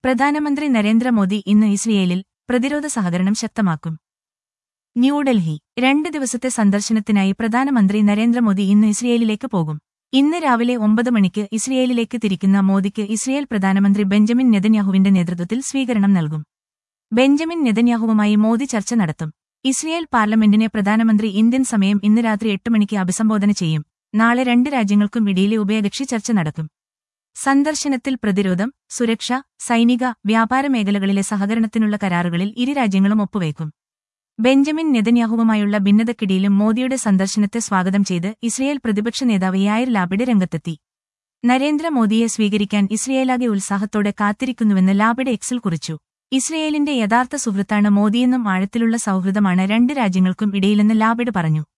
പ്രധാനമന്ത്രി നരേന്ദ്രമോദി ഇന്ന് ഇസ്രയേലിൽ പ്രതിരോധ സഹകരണം ശക്തമാക്കും ന്യൂഡൽഹി രണ്ട് ദിവസത്തെ സന്ദർശനത്തിനായി പ്രധാനമന്ത്രി നരേന്ദ്രമോദി ഇന്ന് ഇസ്രയേലിലേക്ക് പോകും ഇന്ന് രാവിലെ ഒമ്പത് മണിക്ക് ഇസ്രയേലിലേക്ക് തിരിക്കുന്ന മോദിക്ക് ഇസ്രയേൽ പ്രധാനമന്ത്രി ബെഞ്ചമിൻ നെതന്യാഹുവിന്റെ നേതൃത്വത്തിൽ സ്വീകരണം നൽകും ബെഞ്ചമിൻ നെതന്യാഹുവുമായി മോദി ചർച്ച നടത്തും ഇസ്രയേൽ പാർലമെന്റിനെ പ്രധാനമന്ത്രി ഇന്ത്യൻ സമയം ഇന്ന് രാത്രി എട്ട് മണിക്ക് അഭിസംബോധന ചെയ്യും നാളെ രണ്ട് രാജ്യങ്ങൾക്കും ഇടയിലെ ഉഭയകക്ഷി ചർച്ച നടക്കും സന്ദർശനത്തിൽ പ്രതിരോധം സുരക്ഷ സൈനിക വ്യാപാര മേഖലകളിലെ സഹകരണത്തിനുള്ള കരാറുകളിൽ ഇരു രാജ്യങ്ങളും ഒപ്പുവയ്ക്കും ബെഞ്ചമിൻ നെതന്യാഹുവുമായുള്ള ഭിന്നതക്കിടയിലും മോദിയുടെ സന്ദർശനത്തെ സ്വാഗതം ചെയ്ത് ഇസ്രയേൽ പ്രതിപക്ഷ നേതാവ് യായർ ലാബിഡ് രംഗത്തെത്തി നരേന്ദ്രമോദിയെ സ്വീകരിക്കാൻ ഇസ്രയേലാകെ ഉത്സാഹത്തോടെ കാത്തിരിക്കുന്നുവെന്ന് ലാബിഡ് എക്സിൽ കുറിച്ചു ഇസ്രയേലിന്റെ യഥാർത്ഥ സുഹൃത്താണ് മോദിയെന്നും ആഴത്തിലുള്ള സൗഹൃദമാണ് രണ്ട് രാജ്യങ്ങൾക്കും ഇടയിലെന്ന് ലാബിഡ് പറഞ്ഞു